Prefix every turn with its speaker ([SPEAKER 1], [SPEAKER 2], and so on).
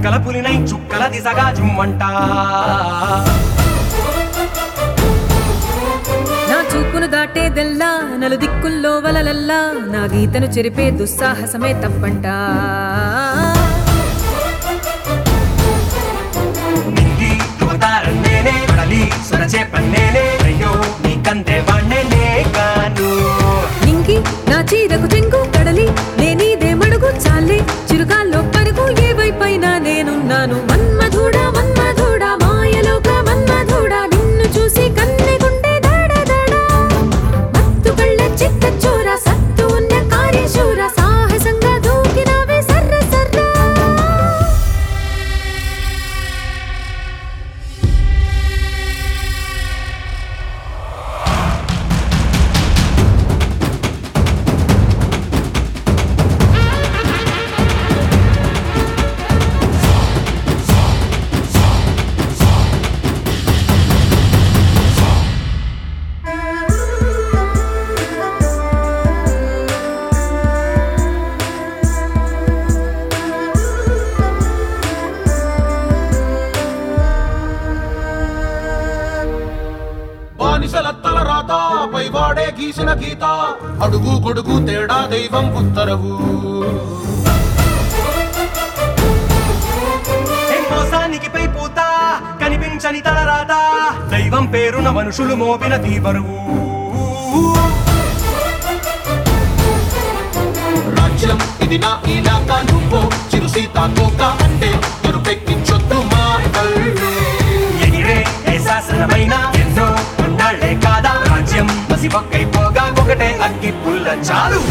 [SPEAKER 1] రెక్కల పులినై చుక్కల దిశగా జుమ్మంట
[SPEAKER 2] నా చూపును దాటేదెల్లా నలు దిక్కుల్లో వలలల్లా నా గీతను చెరిపే దుస్సాహసమే తప్పంట
[SPEAKER 1] నింగి యువతారం నేనే కడలి సురచే పన్నేనే అయ్యో నీకంతే వాణ్ణే కాను
[SPEAKER 2] నింగి నా చీరకు చెంగు కడలి నేనీదే మడుగు చాలే చిరుగాల్లో పరుగు ఏ వైపైనా నేనున్నాను మన్మధుడా మన్మధుడా మాయలోక మన్మధుడా నిన్ను చూసి కన్నె గుండె దాడ దాడ మత్తు కళ్ళ చిత్త చోర సత్తు ఉన్న కార్యశూర సాహసంగా దూకినావే సర్ర సర్రా
[SPEAKER 3] బానిసల తల రాత పైవాడే గీసిన గీత అడుగు గొడుగు తేడా దైవం ఉత్తరవు
[SPEAKER 1] ఏ మోసానికి పై పూత కనిపించని తలరాత దైవం పేరున మనుషులు మోపిన తీబరువు
[SPEAKER 3] రాజ్యం ఇది నా ఇలాక నువ్వు చిరు సీతాకోక అంటే ఎరుపెక్కించొద్దు మా కళ్ళు
[SPEAKER 1] ఎగిరే ఏ శాసనమైన ఎన్నో ఉన్నాళ్లే కాదా రాజ్యం మసి పక్కైపోగా ఒకటే అగ్గి పుల్ల చాలు